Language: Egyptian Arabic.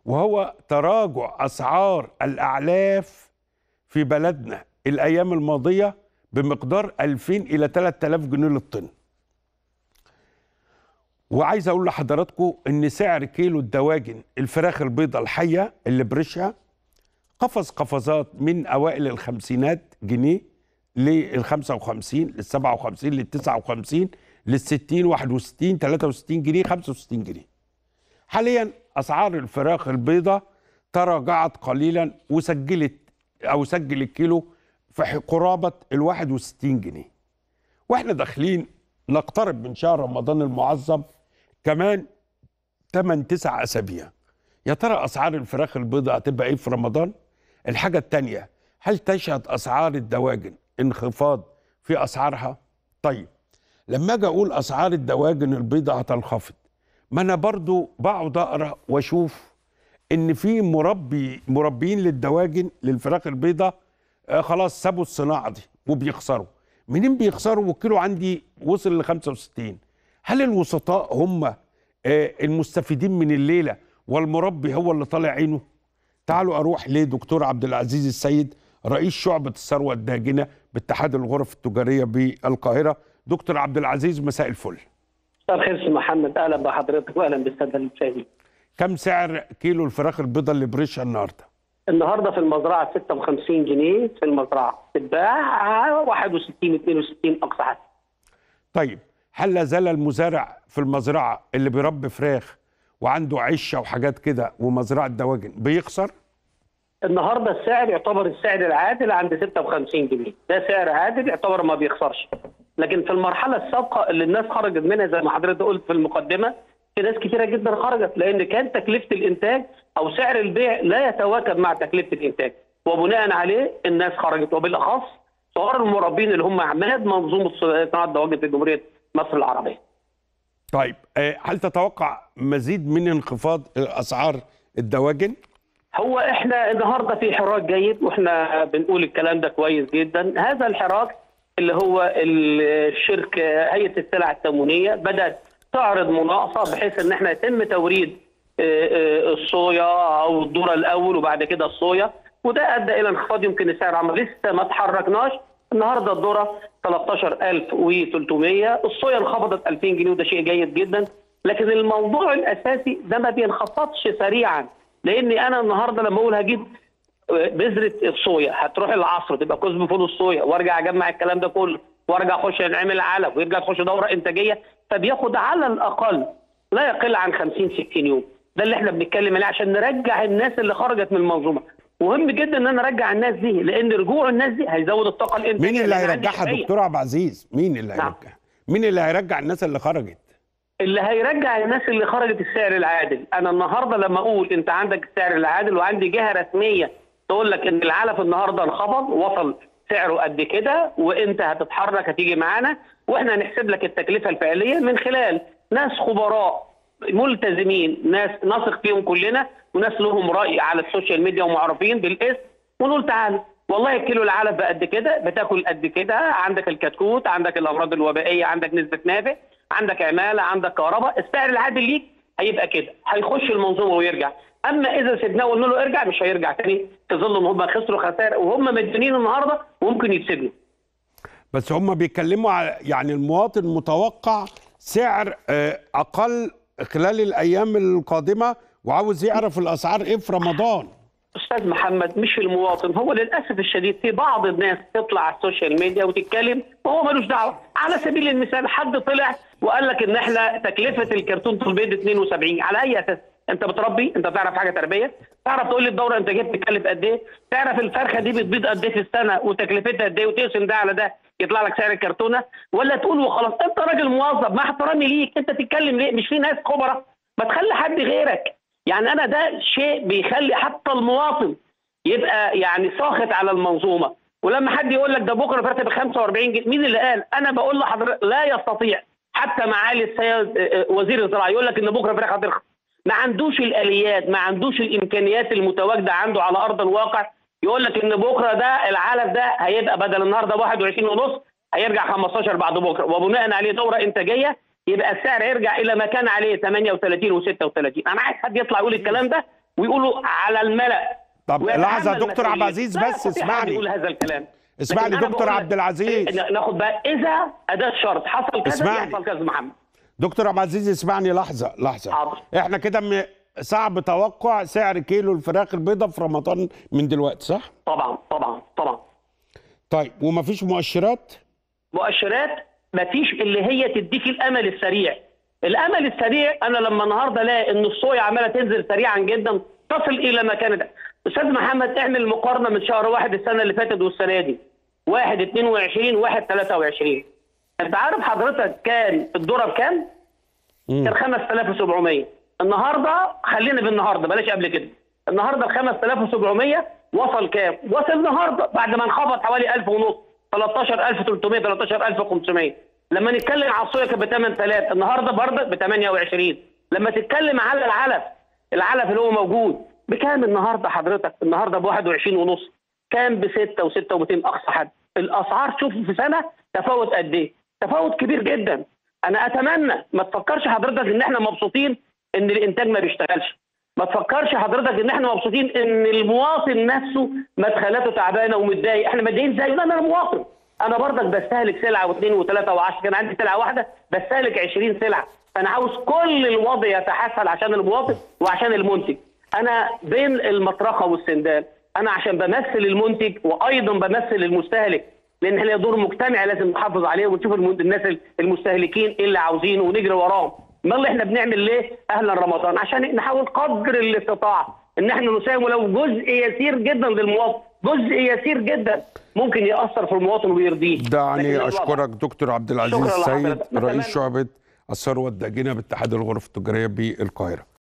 وهو تراجع اسعار الاعلاف في بلدنا الايام الماضيه بمقدار 2000 الى 3000 جنيه للطن وعايز اقول لحضراتكم ان سعر كيلو الدواجن الفراخ البيضة الحيه اللي بريشها قفز قفزات من اوائل الخمسينات جنيه لل 55 لل 57 لل 59 لل 60 61 63 جنيه 65 جنيه حاليا اسعار الفراخ البيضة تراجعت قليلا وسجلت او سجل الكيلو في قرابه ال 61 جنيه واحنا داخلين نقترب من شهر رمضان المعظم كمان 8 9 اسابيع يا ترى اسعار الفراخ البيضاء هتبقى ايه في رمضان الحاجه الثانيه هل تشهد اسعار الدواجن انخفاض في اسعارها طيب لما اجي اقول اسعار الدواجن البيضاء هتنخفض ما انا برضو بقعد اقرا واشوف ان في مربي مربيين للدواجن للفراخ البيضاء آه خلاص سابوا الصناعه دي وبيخسروا منين بيخسروا والكيلو عندي وصل ل 65 هل الوسطاء هم آه المستفيدين من الليله والمربي هو اللي طالع عينه تعالوا اروح لدكتور عبد العزيز السيد رئيس شعبه الثروه الداجنه باتحاد الغرف التجاريه بالقاهره دكتور عبد العزيز مساء الفل مساء الخير سي محمد اهلا بحضرتك واهلا بالساده المشاهدين كم سعر كيلو الفراخ البيضاء اللي بريشها النهارده النهارده في المزرعه 56 جنيه في المزرعه تتباع 61 62 اقصى حد طيب هل لا زال المزارع في المزرعه اللي بيربي فراخ وعنده عشه وحاجات كده ومزرعه دواجن بيخسر النهارده السعر يعتبر السعر العادل عند 56 جنيه ده سعر عادل يعتبر ما بيخسرش لكن في المرحله السابقه اللي الناس خرجت منها زي ما حضرتك قلت في المقدمه في ناس كتيره جدا خرجت لان كان تكلفه الانتاج او سعر البيع لا يتواكب مع تكلفه الانتاج وبناء عليه الناس خرجت وبالاخص صغار المربين اللي هم عماد منظومه صناعه الدواجن في جمهوريه مصر العربيه. طيب هل تتوقع مزيد من انخفاض اسعار الدواجن؟ هو احنا النهارده في حراك جيد واحنا بنقول الكلام ده كويس جدا، هذا الحراك اللي هو الشركه هيئه السلع التموينيه بدات تعرض مناقصه بحيث ان احنا يتم توريد الصويا او الذره الاول وبعد كده الصويا وده ادى الى انخفاض يمكن السعر عمل لسه ما تحركناش النهارده الذره 13300 الصويا انخفضت 2000 جنيه وده شيء جيد جدا لكن الموضوع الاساسي ده ما بينخفضش سريعا لاني انا النهارده لما اقول هجيب بذره الصويا هتروح العصر تبقى كزب فول الصويا وارجع اجمع الكلام ده كله وارجع اخش نعمل علف ويرجع تخش دوره انتاجيه فبياخد على الاقل لا يقل عن 50 60 يوم ده اللي احنا بنتكلم عليه عشان نرجع الناس اللي خرجت من المنظومه مهم جدا ان انا ارجع الناس دي لان رجوع الناس دي هيزود الطاقه الانتاجيه مين اللي هيرجعها دكتور عبد العزيز مين اللي نعم. هيرجعها مين اللي هيرجع الناس اللي خرجت اللي هيرجع الناس اللي خرجت السعر العادل انا النهارده لما اقول انت عندك السعر العادل وعندي جهه رسميه تقول لك ان العلف النهارده انخفض وصل سعره قد كده وانت هتتحرك هتيجي معانا واحنا هنحسب لك التكلفه الفعليه من خلال ناس خبراء ملتزمين ناس نثق فيهم كلنا وناس لهم راي على السوشيال ميديا ومعروفين بالاسم ونقول تعالى والله كيلو العلف بقد كده بتاكل قد كده عندك الكتكوت عندك الامراض الوبائيه عندك نسبه نافع عندك عماله عندك كهرباء السعر العادل ليك هيبقى كده هيخش المنظومه ويرجع اما اذا سيبناه وقلنا له ارجع مش هيرجع تاني في ظل ان هم خسروا خسائر وهم مديونين النهارده وممكن يتسجنوا بس هم بيتكلموا على يعني المواطن متوقع سعر آه، اقل خلال الايام القادمه وعاوز يعرف الاسعار ايه في رمضان استاذ محمد مش المواطن هو للاسف الشديد في بعض الناس تطلع على السوشيال ميديا وتتكلم وهو ملوش دعوه على سبيل المثال حد طلع وقال لك ان احنا تكلفه الكرتون البيض 72 على اي اساس انت بتربي انت تعرف حاجه تربيه تعرف تقول لي الدوره انتاجيه بتتكلف قد ايه تعرف الفرخه دي بتبيض قد ايه في السنه وتكلفتها قد ايه وتقسم ده على ده يطلع لك سعر الكرتونه ولا تقول وخلاص انت راجل موظف مع احترامي ليك انت تتكلم ليه مش في ناس خبراء ما تخلي حد غيرك يعني انا ده شيء بيخلي حتى المواطن يبقى يعني ساخط على المنظومه ولما حد يقول لك ده بكره فرق ب 45 جنيه مين اللي قال انا بقول لحضرتك لا يستطيع حتى معالي السيد وزير الزراعه يقول لك ان بكره فراخ هترخص ما عندوش الاليات ما عندوش الامكانيات المتواجده عنده على ارض الواقع يقول لك ان بكره ده العلف ده هيبقى بدل النهارده ب 21 ونص هيرجع 15 بعد بكره وبناء عليه دوره انتاجيه يبقى السعر يرجع الى ما كان عليه 38 و36 انا عايز حد يطلع يقول الكلام ده ويقولوا على الملأ طب ويتحمل لحظة يا دكتور عبد مسؤوليته. العزيز لا بس يستطيع حد اسمعني. يقول هذا الكلام اسمعني لكن أنا دكتور بقول لك- عبد العزيز. ناخد بقى اذا اداه شرط حصل كذا اسمعني. يحصل كذا محمد دكتور عبد العزيز اسمعني لحظة لحظة حاضر. احنا كده م- صعب توقع سعر كيلو الفراخ البيضاء في رمضان من دلوقتي صح؟ طبعا طبعا طبعا طيب ومفيش مؤشرات؟ مؤشرات مفيش اللي هي تديك الامل السريع الامل السريع انا لما النهارده الاقي ان الصويا عماله تنزل سريعا جدا تصل الى ما كانت استاذ محمد اعمل مقارنه من شهر واحد السنه اللي فاتت والسنه دي واحد 22 واحد 23 انت عارف حضرتك كان الذره بكام؟ كان 5700 النهارده خلينا بالنهارده بلاش قبل كده النهارده ال 5700 وصل كام؟ وصل النهارده بعد ما انخفض حوالي 1000 ونص 13300 13500 لما نتكلم على الصويا كانت ب 8000 النهارده برضه ب 28 لما تتكلم على العلف العلف اللي هو موجود بكام النهارده حضرتك؟ النهارده ب 21 ونص كان ب 6 و6 و200 اقصى حد الاسعار شوف في سنه تفاوت قد ايه؟ تفاوت كبير جدا انا اتمنى ما تفكرش حضرتك ان احنا مبسوطين ان الانتاج ما بيشتغلش ما تفكرش حضرتك ان احنا مبسوطين ان المواطن نفسه مدخلاته تعبانه ومتضايق احنا متضايقين زيه لا انا مواطن انا برضك بستهلك سلعه واثنين وثلاثه وعشره كان عندي سلعه واحده بستهلك 20 سلعه فانا عاوز كل الوضع يتحسن عشان المواطن وعشان المنتج انا بين المطرقه والسندال انا عشان بمثل المنتج وايضا بمثل المستهلك لان احنا دور مجتمعي لازم نحافظ عليه ونشوف الم- الناس المستهلكين ايه اللي عاوزينه ونجري وراهم ما اللي احنا بنعمل ليه اهلا رمضان عشان نحاول قدر الاستطاعه ان احنا نساهم ولو جزء يسير جدا للمواطن جزء يسير جدا ممكن ياثر في المواطن ويرضيه لكن دعني الوضع- اشكرك دكتور عبد العزيز شكراً السيد لحضرتك. رئيس نتمنى- شعبة الثروة الداجنة باتحاد الغرف التجارية بالقاهرة